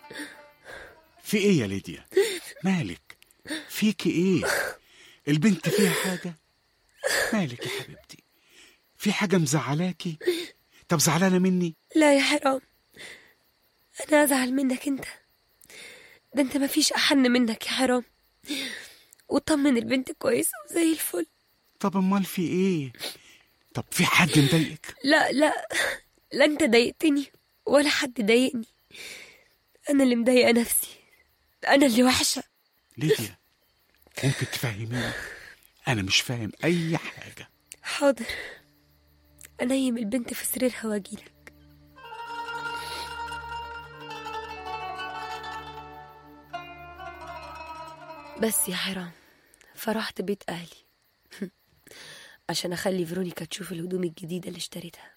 في ايه يا ليديا مالك فيكي ايه البنت فيها حاجة مالك يا حبيبتي في حاجة مزعلاكي طب زعلانة مني لا يا حرام أنا أزعل منك أنت ده أنت مفيش أحن منك يا حرام وطمن البنت كويسة وزي الفل طب امال في ايه طب في حد مضايقك لا لا لا أنت ضايقتني ولا حد ضايقني أنا اللي مضايقة نفسي أنا اللي وحشة ليديا ممكن تفهميني انا مش فاهم اي حاجة حاضر أنيم البنت في سريرها وأجيلك بس يا حرام فرحت بيت أهلي عشان أخلي فيرونيكا تشوف الهدوم الجديدة اللي اشتريتها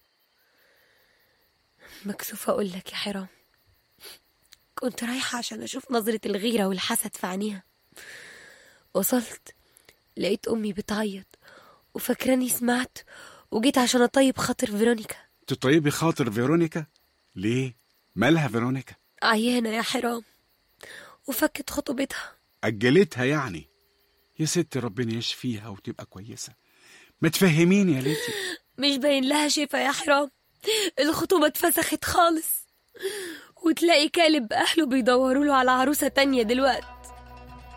مكسوفة أقول لك يا حرام كنت رايحة عشان أشوف نظرة الغيرة والحسد في عينيها وصلت لقيت أمي بتعيط وفاكراني سمعت وجيت عشان أطيب خاطر فيرونيكا تطيبي خاطر فيرونيكا ليه مالها فيرونيكا عيانة يا حرام وفكت خطوبتها أجلتها يعني يا ست ربنا يشفيها وتبقى كويسة ما تفهميني يا ليديا مش باين لها شفا يا حرام الخطوبة اتفسخت خالص وتلاقي كالب أهله بيدوروا له على عروسة تانية دلوقتي